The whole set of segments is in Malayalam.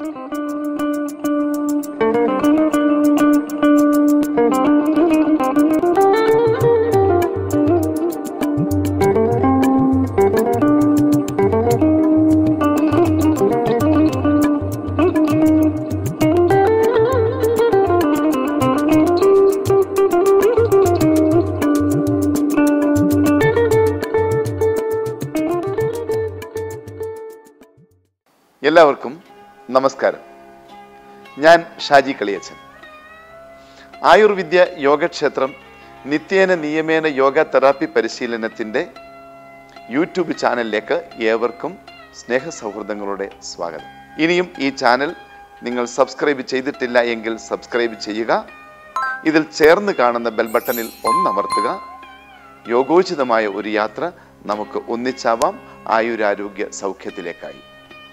എല്ലാവർക്കും നമസ്കാരം ഞാൻ ഷാജി കളിയച്ചൻ ആയുർവിദ്യ യോഗക്ഷേത്രം നിത്യേന നിയമേന യോഗ തെറാപ്പി പരിശീലനത്തിൻ്റെ യൂട്യൂബ് ചാനലിലേക്ക് ഏവർക്കും സ്നേഹ സൗഹൃദങ്ങളുടെ സ്വാഗതം ഇനിയും ഈ ചാനൽ നിങ്ങൾ സബ്സ്ക്രൈബ് ചെയ്തിട്ടില്ല എങ്കിൽ സബ്സ്ക്രൈബ് ചെയ്യുക ഇതിൽ ചേർന്ന് കാണുന്ന ബെൽ ബട്ടണിൽ ഒന്നമർത്തുക യോഗോചിതമായ ഒരു യാത്ര നമുക്ക് ഒന്നിച്ചാവാം ആയുരാരോഗ്യ സൗഖ്യത്തിലേക്കായി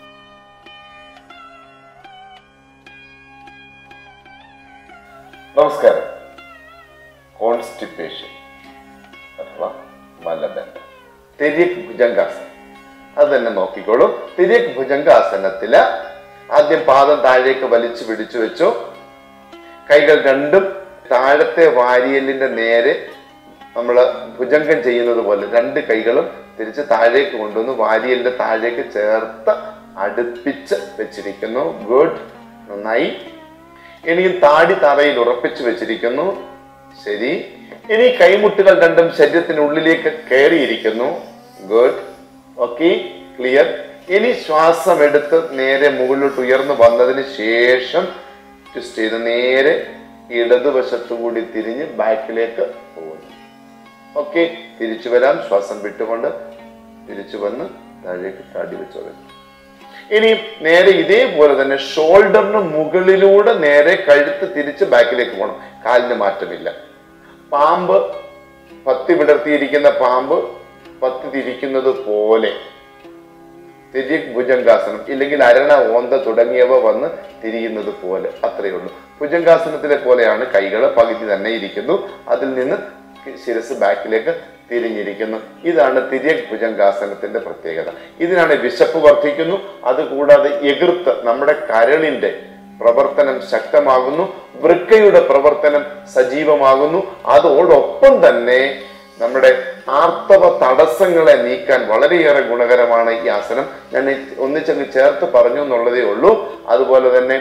നമസ്കാരം കോൺസ്റ്റിപ്പേഷൻ അഥവാ മലബന്ധം തിര്യക് ഭുജംഗാസനം അത് തന്നെ നോക്കിക്കോളൂ തിര്യക് ഭുജംഗാസനത്തില് ആദ്യം പാദം താഴേക്ക് വലിച്ചു പിടിച്ചു വെച്ചു കൈകൾ രണ്ടും താഴത്തെ വാരിയലിന്റെ നേരെ നമ്മൾ ഭുജംഗം ചെയ്യുന്നത് പോലെ രണ്ട് കൈകളും തിരിച്ച് താഴേക്ക് കൊണ്ടുവന്ന് വാരിയലിന്റെ താഴേക്ക് ചേർത്ത് അടുപ്പിച്ച് വെച്ചിരിക്കുന്നു ഗുഡ് നന്നായി ഇനിയും താടി തറയിൽ ഉറപ്പിച്ചു വെച്ചിരിക്കുന്നു ശരി ഇനി കൈമുട്ടുകൾ രണ്ടും ശരീരത്തിനുള്ളിലേക്ക് കയറിയിരിക്കുന്നു ഗുഡ് ഓക്കെ ക്ലിയർ ഇനി ശ്വാസം എടുത്ത് നേരെ മുകളിലോട്ട് ഉയർന്നു വന്നതിന് ശേഷം ട്വിസ്റ്റ് ചെയ്ത് നേരെ ഇടതുവശത്തു കൂടി തിരിഞ്ഞ് ബാക്കിലേക്ക് പോകുന്നു ഓക്കെ തിരിച്ചു വരാം ശ്വാസം വിട്ടുകൊണ്ട് തിരിച്ചു വന്ന് താഴേക്ക് താടി വെച്ചോളൂ ഇനി നേരെ ഇതേപോലെ തന്നെ ഷോൾഡറിന് മുകളിലൂടെ നേരെ കഴുത്ത് തിരിച്ച് ബാക്കിലേക്ക് പോകണം കാലിന് മാറ്റമില്ല പാമ്പ് പത്തി വിടർത്തിയിരിക്കുന്ന പാമ്പ് പത്തി തിരിക്കുന്നത് പോലെ തിരിക് ഭുജംഗാസനം ഇല്ലെങ്കിൽ അരണ ഓന്ത തുടങ്ങിയവ വന്ന് തിരിയുന്നത് പോലെ അത്രയേ ഉള്ളൂ ഭുജംഗാസനത്തിലെ പോലെയാണ് കൈകൾ പകുതി തന്നെ ഇരിക്കുന്നു അതിൽ നിന്ന് ശിരസ് ബാക്കിലേക്ക് തിരിഞ്ഞിരിക്കുന്നു ഇതാണ് തിര്യക് ഭുജംഗാസനത്തിന്റെ പ്രത്യേകത ഇതിനാണ് വിശപ്പ് വർദ്ധിക്കുന്നു അതുകൂടാതെ എതിർത്ത് നമ്മുടെ കരളിന്റെ പ്രവർത്തനം ശക്തമാകുന്നു വൃക്കയുടെ പ്രവർത്തനം സജീവമാകുന്നു അതോടൊപ്പം തന്നെ നമ്മുടെ ആർത്തവ തടസ്സങ്ങളെ നീക്കാൻ വളരെയേറെ ഗുണകരമാണ് ഈ ആസനം ഞാൻ ഒന്നിച്ചങ്ങ് ചേർത്ത് പറഞ്ഞു എന്നുള്ളതേ ഉള്ളൂ അതുപോലെ തന്നെ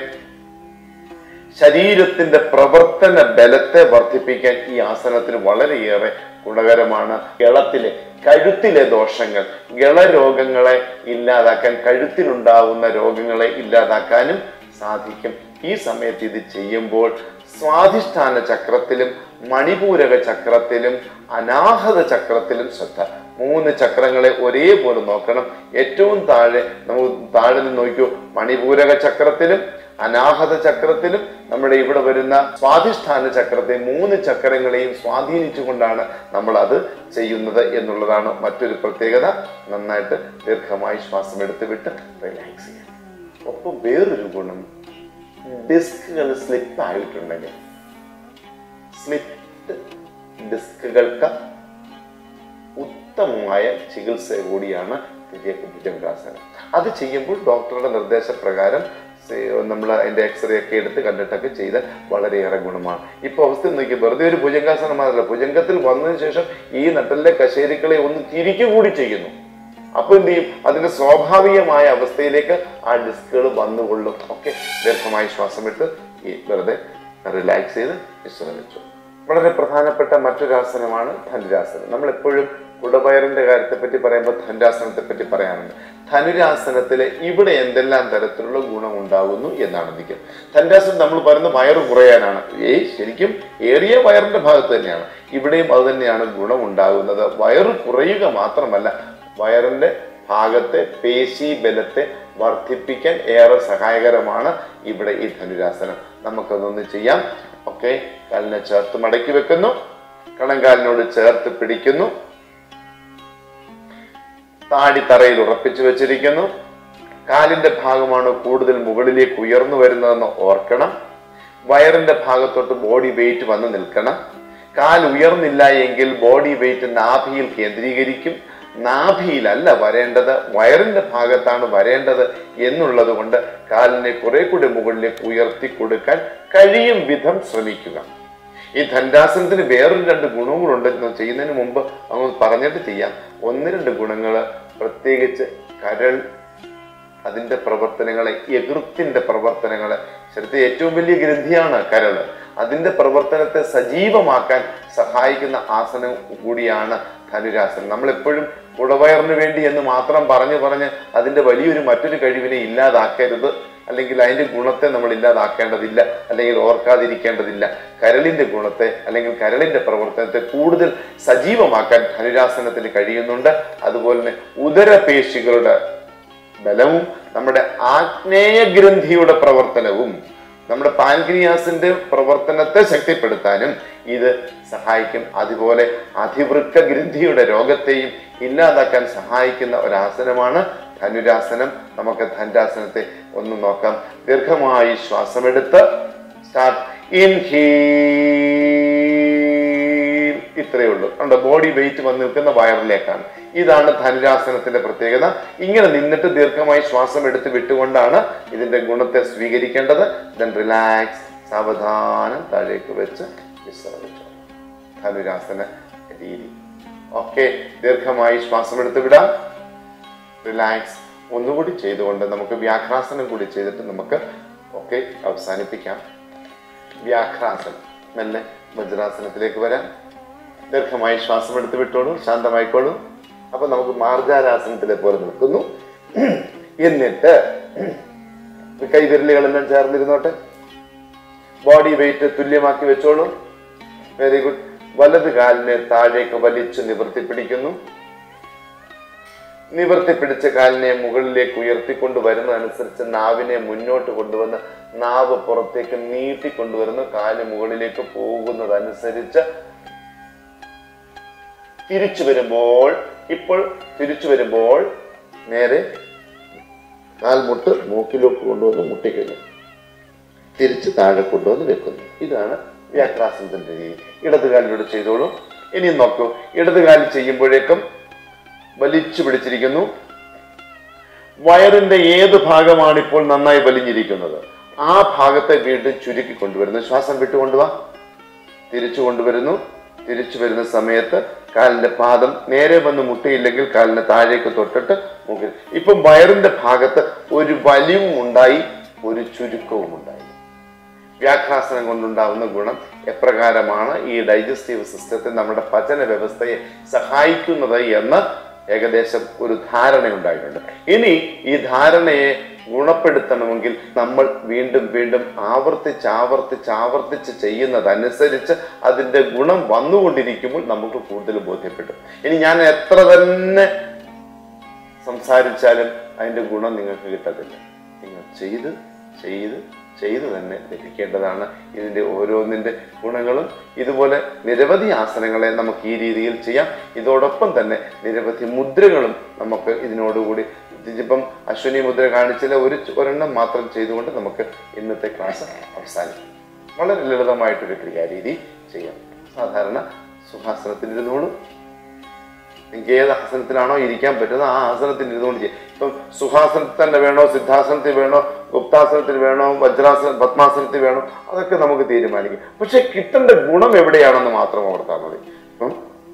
ശരീരത്തിന്റെ പ്രവർത്തന ബലത്തെ വർദ്ധിപ്പിക്കാൻ ഈ ആസനത്തിന് വളരെയേറെ ഗുണകരമാണ് ഗളത്തിലെ കഴുത്തിലെ ദോഷങ്ങൾ ഗളരോഗങ്ങളെ ഇല്ലാതാക്കാൻ കഴുത്തിലുണ്ടാവുന്ന രോഗങ്ങളെ ഇല്ലാതാക്കാനും സാധിക്കും ഈ സമയത്ത് ഇത് ചെയ്യുമ്പോൾ സ്വാധിഷ്ഠാന ചക്രത്തിലും മണിപൂരക ചക്രത്തിലും അനാഹത ചക്രത്തിലും ശ്രദ്ധ മൂന്ന് ചക്രങ്ങളെ ഒരേപോലെ നോക്കണം ഏറ്റവും താഴെ നമുക്ക് താഴെ നിന്ന് നോക്കൂ മണിപൂരക ചക്രത്തിലും അനാഹത ചക്രത്തിലും നമ്മുടെ ഇവിടെ വരുന്ന സ്വാധിഷ്ഠാന ചക്രത്തെ മൂന്ന് ചക്രങ്ങളെയും സ്വാധീനിച്ചുകൊണ്ടാണ് നമ്മൾ അത് ചെയ്യുന്നത് എന്നുള്ളതാണ് മറ്റൊരു പ്രത്യേകത നന്നായിട്ട് ദീർഘമായി ശ്വാസം എടുത്ത് വിട്ട് റിലാക്സ് ചെയ്യാം ഒപ്പം വേറൊരു ഗുണം ഡിസ്കുകൾ സ്ലിപ്പ് ആയിട്ടുണ്ടെങ്കിൽ സ്ലിപ്പ് ഡിസ്കുകൾക്ക് ഉത്തമമായ ചികിത്സ കൂടിയാണ് തിരിയക്ക് ഭുജംഗാസനം അത് ചെയ്യുമ്പോൾ ഡോക്ടറുടെ നിർദ്ദേശപ്രകാരം നമ്മൾ അതിന്റെ എക്സ്റേ ഒക്കെ എടുത്ത് കണ്ടിട്ടൊക്കെ ചെയ്താൽ വളരെയേറെ ഗുണമാണ് ഇപ്പൊ അവസ്ഥ നോക്കി വെറുതെ ഒരു ഭുജംഗാസനം മാത്രമല്ല ഭുജംഗത്തിൽ വന്നതിന് ശേഷം ഈ നട്ടലിലെ കശേരിക്കളെ ഒന്ന് തിരിക്കുകൂടി ചെയ്യുന്നു അപ്പൊ എന്ത് ചെയ്യും അതിന്റെ സ്വാഭാവികമായ അവസ്ഥയിലേക്ക് ആ ഡിസ്കുകൾ വന്നുകൊള്ളും ഓക്കെ ദീർഘമായി ശ്വാസം വിട്ട് ഈ വെറുതെ റിലാക്സ് ചെയ്ത് വിശ്രമിച്ചു വളരെ പ്രധാനപ്പെട്ട മറ്റൊരു ആസനമാണ് ധനുരാസനം നമ്മൾ എപ്പോഴും കുടവയറിന്റെ കാര്യത്തെ പറ്റി പറയുമ്പോൾ ധനുരാസനത്തെ പറ്റി പറയാറുണ്ട് ധനുരാസനത്തില് ഇവിടെ എന്തെല്ലാം തരത്തിലുള്ള ഗുണം ഉണ്ടാകുന്നു എന്നാണ് നിൽക്കും ധനുരാസനം നമ്മൾ പറയുന്നത് വയറ് കുറയാനാണ് ഏയ് ശരിക്കും ഏറിയ വയറിന്റെ ഭാഗത്ത് തന്നെയാണ് ഇവിടെയും അത് തന്നെയാണ് ഗുണം ഉണ്ടാകുന്നത് വയറ് കുറയുക മാത്രമല്ല വയറിന്റെ ഭാഗത്തെ പേശി ബലത്തെ വർദ്ധിപ്പിക്കാൻ ഏറെ സഹായകരമാണ് ഇവിടെ ഈ ധനുരാസനം നമുക്കതൊന്ന് ചെയ്യാം ഓക്കെ കാലിനെ ചേർത്ത് മടക്കി വെക്കുന്നു കണങ്കാലിനോട് ചേർത്ത് പിടിക്കുന്നു താടി തറയിൽ ഉറപ്പിച്ചു വെച്ചിരിക്കുന്നു കാലിന്റെ ഭാഗമാണ് കൂടുതൽ മുകളിലേക്ക് ഉയർന്നു വരുന്നതെന്ന് ഓർക്കണം വയറിന്റെ ഭാഗത്തോട്ട് ബോഡി വെയിറ്റ് വന്ന് നിൽക്കണം കാൽ ഉയർന്നില്ല എങ്കിൽ ബോഡി വെയിറ്റ് നാഭിയിൽ കേന്ദ്രീകരിക്കും നാഭിയിലല്ല വരേണ്ടത് വയറിന്റെ ഭാഗത്താണ് വരേണ്ടത് എന്നുള്ളത് കൊണ്ട് കാലിനെ കുറെ കൂടി മുകളിലേക്ക് ഉയർത്തി കൊടുക്കാൻ കഴിയും വിധം ശ്രമിക്കുക ഈ ധന്യാസനത്തിന് വേറൊരു രണ്ട് ഗുണങ്ങളുണ്ട് ഇത് ചെയ്യുന്നതിന് മുമ്പ് അങ്ങ് പറഞ്ഞിട്ട് ചെയ്യാം ഒന്ന് രണ്ട് ഗുണങ്ങൾ പ്രത്യേകിച്ച് കരൾ അതിന്റെ പ്രവർത്തനങ്ങളെ എകൃത്തിന്റെ പ്രവർത്തനങ്ങളെ ശരീരത്തെ ഏറ്റവും വലിയ ഗ്രന്ഥിയാണ് കരള് അതിന്റെ പ്രവർത്തനത്തെ സജീവമാക്കാൻ സഹായിക്കുന്ന ആസനം കൂടിയാണ് ധനുരാസനം നമ്മളെപ്പോഴും കുടവയറിന് വേണ്ടി എന്ന് മാത്രം പറഞ്ഞു പറഞ്ഞ് അതിന്റെ വലിയൊരു മറ്റൊരു കഴിവിനെ ഇല്ലാതാക്കരുത് അല്ലെങ്കിൽ അതിന്റെ ഗുണത്തെ നമ്മൾ ഇല്ലാതാക്കേണ്ടതില്ല അല്ലെങ്കിൽ ഓർക്കാതിരിക്കേണ്ടതില്ല കരളിന്റെ ഗുണത്തെ അല്ലെങ്കിൽ കരളിന്റെ പ്രവർത്തനത്തെ കൂടുതൽ സജീവമാക്കാൻ ധനുരാസനത്തിന് കഴിയുന്നുണ്ട് അതുപോലെ തന്നെ ഉദരപേശികളുടെ ബലവും നമ്മുടെ ആഗ്നേയ ഗ്രന്ഥിയുടെ പ്രവർത്തനവും നമ്മുടെ പാൻക്രിയാസിന്റെ പ്രവർത്തനത്തെ ശക്തിപ്പെടുത്താനും ഇത് സഹായിക്കും അതുപോലെ അതിവൃക്ക ഗ്രന്ഥിയുടെ രോഗത്തെയും ഇല്ലാതാക്കാൻ സഹായിക്കുന്ന ഒരാസനമാണ് ധനുരാസനം നമുക്ക് ധനുരാസനത്തെ ഒന്ന് നോക്കാം ദീർഘമായി ശ്വാസമെടുത്ത് സ്റ്റാർട്ട് ഇൻഹീൽ ഇത്രയേ ഉള്ളൂ നമ്മുടെ ബോഡി വെയിറ്റ് വന്ന് നിൽക്കുന്ന വയറിലേക്കാണ് ഇതാണ് ധനുരാസനത്തിന്റെ പ്രത്യേകത ഇങ്ങനെ നിന്നിട്ട് ദീർഘമായി ശ്വാസം എടുത്ത് വിട്ടുകൊണ്ടാണ് ഇതിന്റെ ഗുണത്തെ സ്വീകരിക്കേണ്ടത് ദെൻ റിലാക്സ് സാവധാനം താഴേക്ക് വെച്ച് വിശ്രമിച്ചു ധനുരാസന രീതി ഓക്കെ ദീർഘമായി ശ്വാസം എടുത്ത് വിടാം റിലാക്സ് ഒന്നുകൂടി ചെയ്തുകൊണ്ട് നമുക്ക് വ്യാഘ്രാസനം കൂടി ചെയ്തിട്ട് നമുക്ക് ഓക്കെ അവസാനിപ്പിക്കാം വ്യാഘ്രാസനം മെല്ലെ വജ്രാസനത്തിലേക്ക് വരാം ദീർഘമായി ശ്വാസം എടുത്ത് വിട്ടോളൂ ശാന്തമായിക്കോളൂ അപ്പൊ നമുക്ക് മാർജാരാസനത്തിലെ പോലെ നിൽക്കുന്നു എന്നിട്ട് കൈവിരലുകളെല്ലാം ചേർന്നിരുന്നോട്ടെ ബോഡി വെയിറ്റ് തുല്യമാക്കി വെച്ചോളൂ വെരി ഗുഡ് വലത് കാലിനെ താഴേക്ക് വലിച്ചു നിവർത്തി പിടിക്കുന്നു നിവർത്തി പിടിച്ച കാലിനെ മുകളിലേക്ക് ഉയർത്തിക്കൊണ്ട് വരുന്നതനുസരിച്ച് നാവിനെ മുന്നോട്ട് കൊണ്ടുവന്ന് നാവ് പുറത്തേക്ക് നീട്ടിക്കൊണ്ടുവരുന്നു കാല് മുകളിലേക്ക് പോകുന്നതനുസരിച്ച് തിരിച്ചു വരുമ്പോൾ ഇപ്പോൾ തിരിച്ചു വരുമ്പോൾ നേരെ കാൽമുട്ട് മൂക്കിലേക്ക് കൊണ്ടുവന്ന് മുട്ടിക്കുന്നു തിരിച്ച് താഴെ കൊണ്ടുവന്ന് വെക്കുന്നു ഇതാണ് വ്യാക്രാസനത്തിന്റെ രീതി ഇടതുകാലിലൂടെ ചെയ്തോളൂ ഇനി നോക്കൂ ഇടതുകാലിൽ ചെയ്യുമ്പോഴേക്കും വലിച്ചു പിടിച്ചിരിക്കുന്നു വയറിന്റെ ഏത് ഭാഗമാണ് ഇപ്പോൾ നന്നായി വലിഞ്ഞിരിക്കുന്നത് ആ ഭാഗത്തെ വീണ്ടും ചുരുക്കി കൊണ്ടുവരുന്നു ശ്വാസം വിട്ടുകൊണ്ടുവാ തിരിച്ചു കൊണ്ടുവരുന്നു തിരിച്ചു വരുന്ന സമയത്ത് കാലിന്റെ പാദം നേരെ വന്ന് മുട്ടിയില്ലെങ്കിൽ കാലിന് താഴേക്ക് തൊട്ടിട്ട് മുകളിൽ ഇപ്പം വയറിന്റെ ഭാഗത്ത് ഒരു വലിവും ഉണ്ടായി ഒരു ചുരുക്കവും ഉണ്ടായി വ്യാഘ്രാസനം കൊണ്ടുണ്ടാവുന്ന ഗുണം എപ്രകാരമാണ് ഈ ഡൈജസ്റ്റീവ് സിസ്റ്റത്തെ നമ്മുടെ പചന വ്യവസ്ഥയെ സഹായിക്കുന്നത് എന്ന് ഏകദേശം ഒരു ധാരണ ഉണ്ടായിട്ടുണ്ട് ഇനി ഈ ധാരണയെ ഗുണപ്പെടുത്തണമെങ്കിൽ നമ്മൾ വീണ്ടും വീണ്ടും ആവർത്തിച്ച് ആവർത്തിച്ച് ആവർത്തിച്ച് ചെയ്യുന്നതനുസരിച്ച് അതിന്റെ ഗുണം വന്നുകൊണ്ടിരിക്കുമ്പോൾ നമുക്ക് കൂടുതൽ ബോധ്യപ്പെടും ഇനി ഞാൻ എത്ര തന്നെ സംസാരിച്ചാലും അതിന്റെ ഗുണം നിങ്ങൾക്ക് കിട്ടത്തില്ല നിങ്ങൾ ചെയ്ത് ചെയ്ത് ചെയ്ത് തന്നെ ലഭിക്കേണ്ടതാണ് ഇതിന്റെ ഓരോന്നിന്റെ ഗുണങ്ങളും ഇതുപോലെ നിരവധി ആസനങ്ങളെ നമുക്ക് ഈ രീതിയിൽ ചെയ്യാം ഇതോടൊപ്പം തന്നെ നിരവധി മുദ്രകളും നമുക്ക് ഇതിനോടുകൂടി ഇതിപ്പം അശ്വിനി മുദ്ര കാണിച്ചില്ല ഒരു ഒരെണ്ണം മാത്രം ചെയ്തുകൊണ്ട് നമുക്ക് ഇന്നത്തെ ക്ലാസ് അവസാനിക്കും വളരെ ലളിതമായിട്ടൊരു ക്രിയാരീതി ചെയ്യാം സാധാരണ സുഖാസനത്തിലിരുന്നോളും നിങ്ങൾക്ക് ഏത് ആസനത്തിലാണോ ഇരിക്കാൻ പറ്റുന്നത് ആ ആസനത്തിൽ ഇരുന്നുകൊണ്ട് ചെയ്യാം ഇപ്പം സുഖാസനത്തിൽ തന്നെ വേണോ സിദ്ധാസനത്തിൽ വേണോ ഗുപ്താസനത്തിൽ വേണോ വജ്രാസന പത്മാസനത്തിൽ വേണോ അതൊക്കെ നമുക്ക് തീരുമാനിക്കും പക്ഷെ കിട്ടേണ്ട ഗുണം എവിടെയാണെന്ന് മാത്രം ഓർത്താൽ മതി ഇപ്പം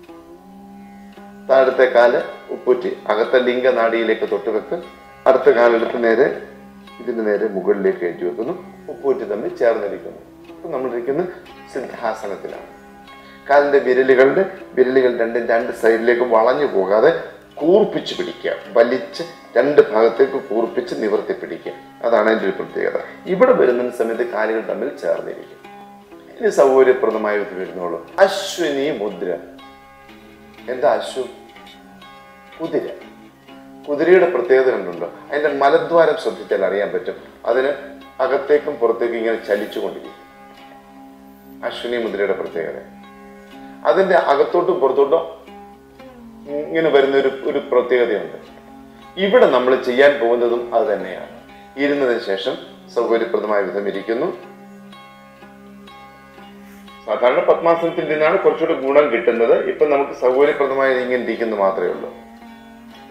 താഴത്തെ കാല് ഉപ്പുറ്റി അകത്തെ ലിംഗനാടിയിലേക്ക് തൊട്ടുവെക്ക് അടുത്ത കാലെടുത്ത് നേരെ ഇതിന് നേരെ മുകളിലേക്ക് കയറ്റി വെക്കുന്നു ഉപ്പൂറ്റി തമ്മിൽ ചേർന്നിരിക്കുന്നു അപ്പൊ നമ്മളിരിക്കുന്നത് സിദ്ധാസനത്തിലാണ് കാലിന്റെ വിരലുകളുടെ വിരലുകൾ രണ്ടും രണ്ട് സൈഡിലേക്ക് വളഞ്ഞു പോകാതെ കൂർപ്പിച്ച് പിടിക്കുക വലിച്ച് രണ്ട് ഭാഗത്തേക്ക് കൂർപ്പിച്ച് നിവർത്തി പിടിക്കുക അതാണ് അതിൻ്റെ ഒരു പ്രത്യേകത ഇവിടെ വരുന്ന സമയത്ത് കാലുകൾ തമ്മിൽ ചേർന്നിരിക്കും ഇനി സൗകര്യപ്രദമായ ഇത് വരുന്നുള്ളൂ അശ്വിനി മുദ്ര എന്താ അശ്വ കുതിര കുതിരയുടെ പ്രത്യേകത കണ്ടുണ്ടോ അതിന്റെ മലദ്വാരം ശ്രദ്ധിച്ചാൽ അറിയാൻ പറ്റും അതിന് അകത്തേക്കും പുറത്തേക്കും ഇങ്ങനെ ചലിച്ചുകൊണ്ടിരിക്കും അശ്വിനി മുദ്രയുടെ പ്രത്യേകത അതിന്റെ അകത്തോട്ടും പുറത്തോട്ടും ഇങ്ങനെ വരുന്ന ഒരു ഒരു പ്രത്യേകതയുണ്ട് ഇവിടെ നമ്മൾ ചെയ്യാൻ പോകുന്നതും അത് തന്നെയാണ് ഇരുന്നതിന് ശേഷം സൗകര്യപ്രദമായ വിധം ഇരിക്കുന്നു സാധാരണ പത്മാസനത്തിൽ നിന്നാണ് കുറച്ചുകൂടി ഗുണം കിട്ടുന്നത് ഇപ്പൊ നമുക്ക് സൗകര്യപ്രദമായി ഇങ്ങനെ ഇരിക്കുന്നു മാത്രമേ ഉള്ളൂ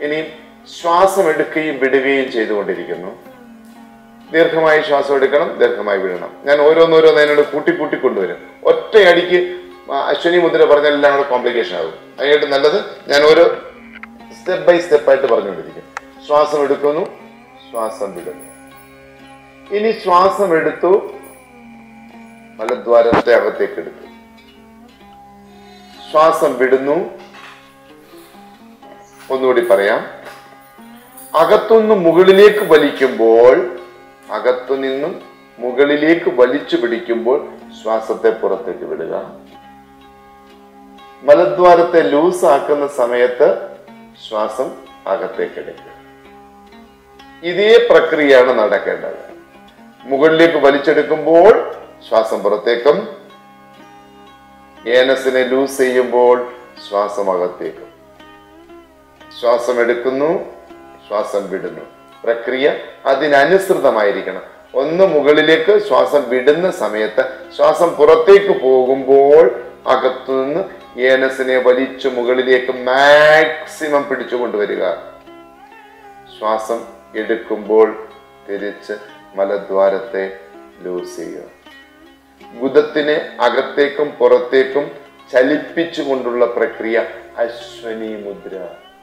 ഇനി ശ്വാസം എടുക്കുകയും വിടുകയും ചെയ്തുകൊണ്ടിരിക്കുന്നു ദീർഘമായി ശ്വാസം എടുക്കണം ദീർഘമായി വിടണം ഞാൻ ഓരോന്നോരോന്ന് അതിനോട് കൂട്ടി കൂട്ടി കൊണ്ടുവരും ഒറ്റയടിക്ക് ആ അശ്വനി മുദ്ര പറഞ്ഞാൽ എല്ലാം കൂടെ കോംപ്ലിക്കേഷൻ ആകും അതിനായിട്ട് നല്ലത് ഞാൻ ഓരോ സ്റ്റെപ്പ് ബൈ സ്റ്റെപ്പ് ആയിട്ട് പറഞ്ഞുകൊണ്ടിരിക്കും ശ്വാസം എടുക്കുന്നു ശ്വാസം വിടുന്നു ഇനി ശ്വാസം എടുത്തു മലദ്വാരത്തെ അകത്തേക്ക് എടുത്തു ശ്വാസം വിടുന്നു ഒന്നുകൂടി പറയാം അകത്തുനിന്ന് മുകളിലേക്ക് വലിക്കുമ്പോൾ അകത്തു നിന്നും മുകളിലേക്ക് വലിച്ചു പിടിക്കുമ്പോൾ ശ്വാസത്തെ പുറത്തേക്ക് വിടുക മലദ്വാരത്തെ ലൂസ് ആക്കുന്ന സമയത്ത് ശ്വാസം അകത്തേക്ക് എടുക്കുക ഇതേ പ്രക്രിയയാണ് നടക്കേണ്ടത് മുകളിലേക്ക് വലിച്ചെടുക്കുമ്പോൾ ശ്വാസം പുറത്തേക്കും ഏനസിനെ ലൂസ് ചെയ്യുമ്പോൾ ശ്വാസം അകത്തേക്കും ശ്വാസം എടുക്കുന്നു ശ്വാസം വിടുന്നു പ്രക്രിയ അതിനനുസൃതമായിരിക്കണം ഒന്ന് മുകളിലേക്ക് ശ്വാസം വിടുന്ന സമയത്ത് ശ്വാസം പുറത്തേക്ക് പോകുമ്പോൾ അകത്തുനിന്ന് ഏനസിനെ വലിച്ചു മുകളിലേക്ക് മാക്സിമം പിടിച്ചു കൊണ്ടുവരിക ശ്വാസം എടുക്കുമ്പോൾ തിരിച്ച് മലദ്വാരത്തെ ലൂസ് ചെയ്യുക ഗുദത്തിനെ അകത്തേക്കും പുറത്തേക്കും ചലിപ്പിച്ചുകൊണ്ടുള്ള പ്രക്രിയ അശ്വനി മുദ്ര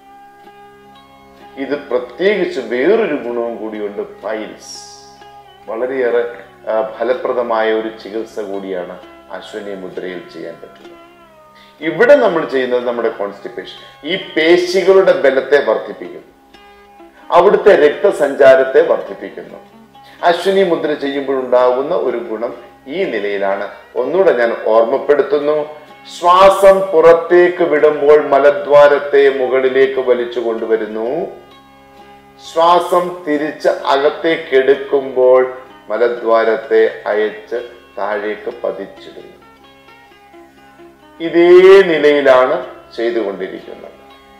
ഇത് പ്രത്യേകിച്ച് വേറൊരു ഗുണവും കൂടിയുണ്ട് പൈൽസ് വളരെയേറെ ആ, ഫലപ്രദമായ ഒരു ചികിത്സ കൂടിയാണ് അശ്വനി മുദ്രയിൽ ചെയ്യാൻ പറ്റുന്നത് ഇവിടെ നമ്മൾ ചെയ്യുന്നത് നമ്മുടെ കോൺസ്റ്റിപ്പേഷൻ ഈ പേശികളുടെ ബലത്തെ വർദ്ധിപ്പിക്കും അവിടുത്തെ രക്തസഞ്ചാരത്തെ വർദ്ധിപ്പിക്കുന്നു അശ്വിനി മുദ്ര ചെയ്യുമ്പോഴുണ്ടാകുന്ന ഒരു ഗുണം ഈ നിലയിലാണ് ഒന്നുകൂടെ ഞാൻ ഓർമ്മപ്പെടുത്തുന്നു ശ്വാസം പുറത്തേക്ക് വിടുമ്പോൾ മലദ്വാരത്തെ മുകളിലേക്ക് വലിച്ചു കൊണ്ടുവരുന്നു ശ്വാസം തിരിച്ച് അകത്തേക്ക് എടുക്കുമ്പോൾ മലദ്വാരത്തെ അയച്ച് താഴേക്ക് പതിച്ചിടുന്നു ഇതേ നിലയിലാണ് ചെയ്തുകൊണ്ടിരിക്കുന്നത്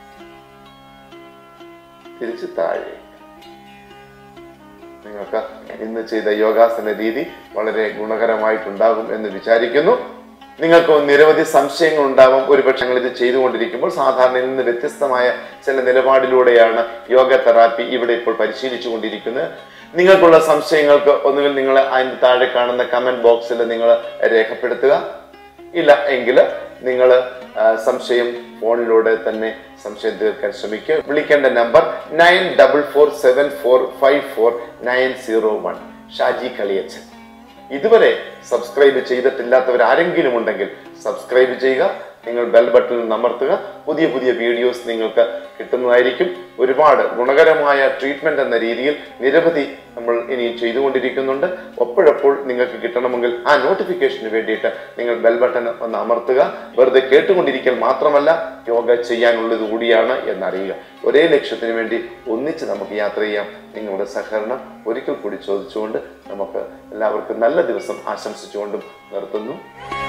തിരിച്ച് താഴെ നിങ്ങൾക്ക് ഇന്ന് ചെയ്ത യോഗാസന രീതി വളരെ ഗുണകരമായിട്ടുണ്ടാകും എന്ന് വിചാരിക്കുന്നു നിങ്ങൾക്ക് നിരവധി സംശയങ്ങൾ ഉണ്ടാകും ഒരുപക്ഷെ നിങ്ങൾ ഇത് ചെയ്തുകൊണ്ടിരിക്കുമ്പോൾ സാധാരണ നിന്ന് വ്യത്യസ്തമായ ചില നിലപാടിലൂടെയാണ് യോഗ തെറാപ്പി ഇവിടെ ഇപ്പോൾ പരിശീലിച്ചു കൊണ്ടിരിക്കുന്നത് നിങ്ങൾക്കുള്ള സംശയങ്ങൾക്ക് ഒന്നുകിൽ നിങ്ങൾ അതിന് താഴെ കാണുന്ന കമന്റ് ബോക്സിൽ നിങ്ങൾ രേഖപ്പെടുത്തുക ഇല്ല എങ്കിൽ നിങ്ങൾ സംശയം ഫോണിലൂടെ തന്നെ സംശയം തീർക്കാൻ ശ്രമിക്കുക വിളിക്കേണ്ട number nine double four seven four five four nine zero one Shaji Kaliyachan ഇതുവരെ സബ്സ്ക്രൈബ് ചെയ്തിട്ടില്ലാത്തവർ ആരെങ്കിലും ഉണ്ടെങ്കിൽ സബ്സ്ക്രൈബ് ചെയ്യുക നിങ്ങൾ ബെൽ ബട്ടൺ അമർത്തുക പുതിയ പുതിയ വീഡിയോസ് നിങ്ങൾക്ക് കിട്ടുന്നതായിരിക്കും ഒരുപാട് ഗുണകരമായ ട്രീറ്റ്മെന്റ് എന്ന രീതിയിൽ നിരവധി നമ്മൾ ഇനി ചെയ്തുകൊണ്ടിരിക്കുന്നുണ്ട് ഒപ്പോഴപ്പോൾ നിങ്ങൾക്ക് കിട്ടണമെങ്കിൽ ആ നോട്ടിഫിക്കേഷന് വേണ്ടിയിട്ട് നിങ്ങൾ ബെൽ ബട്ടൺ ഒന്ന് അമർത്തുക വെറുതെ കേട്ടുകൊണ്ടിരിക്കൽ മാത്രമല്ല യോഗ ചെയ്യാനുള്ളത് കൂടിയാണ് എന്നറിയുക ഒരേ ലക്ഷ്യത്തിന് വേണ്ടി ഒന്നിച്ച് നമുക്ക് യാത്ര ചെയ്യാം നിങ്ങളുടെ സഹകരണം ഒരിക്കൽ കൂടി ചോദിച്ചുകൊണ്ട് നമുക്ക് എല്ലാവർക്കും നല്ല ദിവസം ആശംസിച്ചുകൊണ്ടും നിർത്തുന്നു